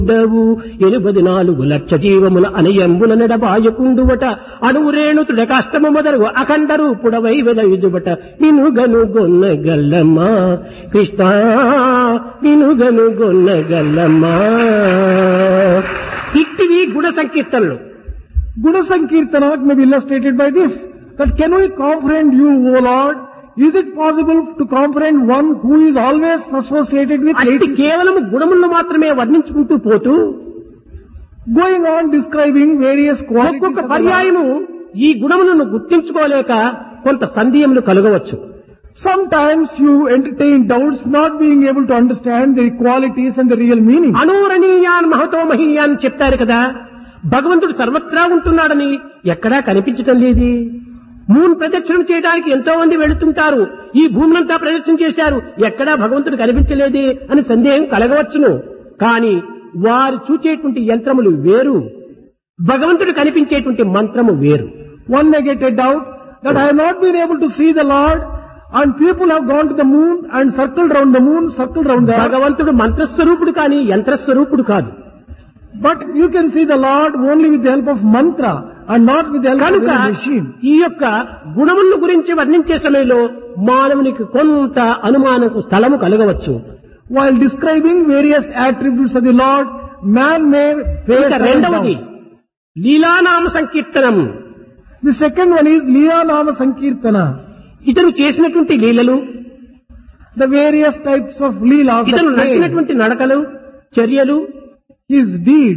ఉండవు ఎనిమిది నాలుగు లక్ష జీవముల అనయంబుల నడబాయకుండువట అణువురేణుతుడ కష్టము మొదలు అఖండ రూపుడవై వెలయుదుబట నినుగను గొన్న గల్లమ్మా కృష్ణ నినుగను గొన్న గల్లమ్మా ఇట్టివి గుణ సంకీర్తనలు Guna Sankirtana may be illustrated by this. That can we comprehend you, O Lord? Is it possible to comprehend one who is always associated with అట్టి eight, కేవలం గుణములను మాత్రమే వర్ణించుకుంటూ పోతూ going on describing various qualities ఒక్కొక్క of the Lord? పర్యాయము ఈ గుణములను గుర్తించుకోలేక కొంత సందేహములు కలగవచ్చు Sometimes you entertain doubts not being able to understand the qualities and the real meaning. అనూరణీయాన్ మహతో మహీయాన్ చెప్తారు కదా భగవంతుడు సర్వత్రా ఉంటున్నాడని ఎక్కడా కనిపించటం లేదు మూన్ ప్రదక్షిణం చేయడానికి ఎంతో మంది వెళుతుంటారు ఈ భూమినంతా ప్రదక్షిణ చేశారు ఎక్కడా భగవంతుడు కనిపించలేదే అని సందేహం కలగవచ్చును కానీ వారు చూచేటువంటి యంత్రములు వేరు భగవంతుడు కనిపించేటువంటి మంత్రము వేరు One may get a doubt that I have not been able to see the Lord and people have gone to the moon and circled round the moon, circled round the earth. భగవంతుడు మంత్రస్వరూపుడు కానీ యంత్రస్వరూపుడు కాదు But you can see the Lord only with the help of mantra and not with the help of కనుక any machine. ఈ యొక్క గుణములను గురించి వర్ణించే సమయంలో మానవునికి కొంత అనుమానకు స్థలము కలగవచ్చు While describing various attributes of the Lord, man may face ఇక certain రెండవది doubts. లీలానామ సంకీర్తనం The second one is Liya Nama Sankirtana. ఇతను చేసినటువంటి లీలలు The various types of leelas, ఇతను that play, నడిచినటువంటి నడకలు చర్యలు his deeds,